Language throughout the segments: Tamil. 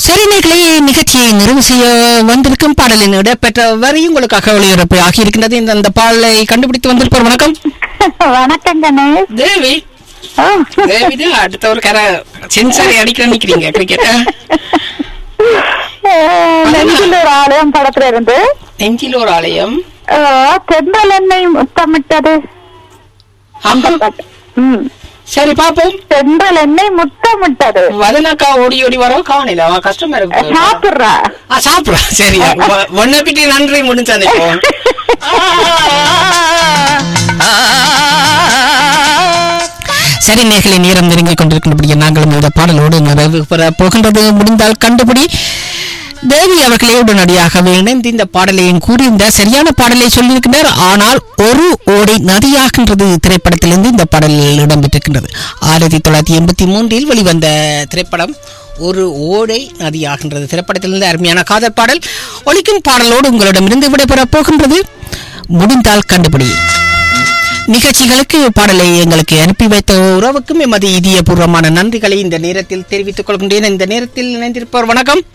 சரி நேர்களே நிகழ்ச்சியை நிறைவு செய்ய வந்திருக்கும் பாடலின் இடம்பெற்ற வரி உங்களுக்காக ஒளிபரப்பு ஆகியிருக்கின்றது இந்த அந்த பாடலை கண்டுபிடித்து வந்திருப்பார் வணக்கம் வணக்கம் கணேஷ் தேவி ஓ. தேவி தான் அடுத்த ஒரு கரை சென்சாரி அடிக்கிற நிக்கிறீங்க கிரிக்கெட் அஹ், நெஞ்சிலூர் ஆலயம் படத்துல இருந்து நெஞ்சில் ஒரு ஆலயம் அஹ், தென்றல் என்னை முத்தமிட்டது அந்த ஆமா. பாட்டு. ம். சரி பாப்போம் தென்றல் என்னை முத்தமிட்டது வதனாக்கா ஓடி ஓடி வர காணல அவன் கஷ்டமா இருக்கு சாப்பிடுறா ஆ சாப்பிடா சரி ஒன்ன பிட்டி நன்றி முடிஞ்சது இப்போ சரி நேர்களை நேரம் நெருங்கிக் கொண்டிருக்கின்றபடியே நாங்களும் இந்த பாடலோடு நிறைவு பெற போகின்றது முடிந்தால் கண்டுபிடி தேவி அவர்களே உடனடியாகவே இணைந்து இந்த பாடலையும் கூறி இந்த சரியான பாடலை சொல்லியிருக்கின்றார் ஆனால் ஒரு ஓடை நதியாகின்றது திரைப்படத்திலிருந்து இந்த பாடலில் இடம்பெற்றிருக்கின்றது ஆயிரத்தி தொள்ளாயிரத்தி எண்பத்தி மூன்றில் வெளிவந்த திரைப்படம் ஒரு ஓடை நதியாகின்றது திரைப்படத்திலிருந்து அருமையான காதல் பாடல் ஒலிக்கும் பாடலோடு உங்களிடமிருந்து விடைபெறப் போகின்றது முடிந்தால் கண்டுபிடி நிகழ்ச்சிகளுக்கு பாடலை எங்களுக்கு அனுப்பி வைத்த உறவுக்கும் எமது இதயபூர்வமான நன்றிகளை இந்த நேரத்தில் தெரிவித்துக் கொள்கின்றேன் இந்த நேரத்தில் இணைந்திருப்பவர் வணக்கம்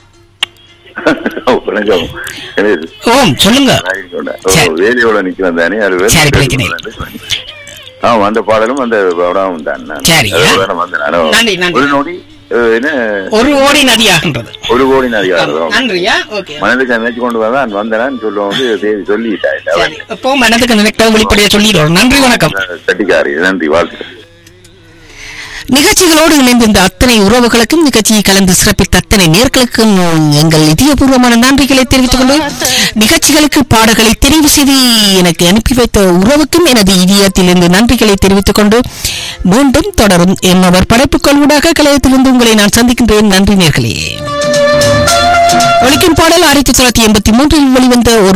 வணக்கம் கணேஷ். ஓம் சொல்லுங்க ராயக்கோட. ஓ, சரி. வேலியோட நிக்கிறேன் தானே அது வேலை சரி, கிடைக்கிறேன். ஆமா அந்த பாடலும் அந்த படமும் தான் நான். சரி. அது வேற வந்தேன். நானும் நன்றி, நன்றி. ஒரு நொடி அஹ், என்ன ஒரு ஓடி நதியாகின்றது ஒரு கோடி நதிகாரம் நன்றியா ஓகே மனதுக்கு நினைச்சு கொண்டு வந்தான் வந்தேன் சொல்லுவோம் வந்து தேவி சொல்லிட்டாய் சரி இப்போ மனதுக்கு நினைக்க வெளிப்படையா சொல்லிடுவோம் நன்றி வணக்கம் சட்டிக்காரி நன்றி வாழ்த்துக்கள் நிகழ்ச்சிகளோடு இணைந்த இந்த அத்தனை உறவுகளுக்கும் நிகழ்ச்சியை கலந்து சிறப்பித்த அத்தனை நேர்களுக்கும் எங்கள் இதயபூர்வமான நன்றிகளை தெரிவித்துக் கொண்டு நிகழ்ச்சிகளுக்கு பாடல்களை தெரிவு செய்து எனக்கு அனுப்பி வைத்த உறவுக்கும் எனது இதயத்திலிருந்து நன்றிகளை தெரிவித்துக் கொண்டு மீண்டும் தொடரும் என்னவர் படைப்புகள் ஊடாக கலையத்திலிருந்து உங்களை நான் சந்திக்கின்றேன் நன்றி நேர்களே ஒலிக்கும் பாடல் ஆயிரத்தி தொள்ளாயிரத்தி எண்பத்தி மூன்றில் வெளிவந்த ஒரு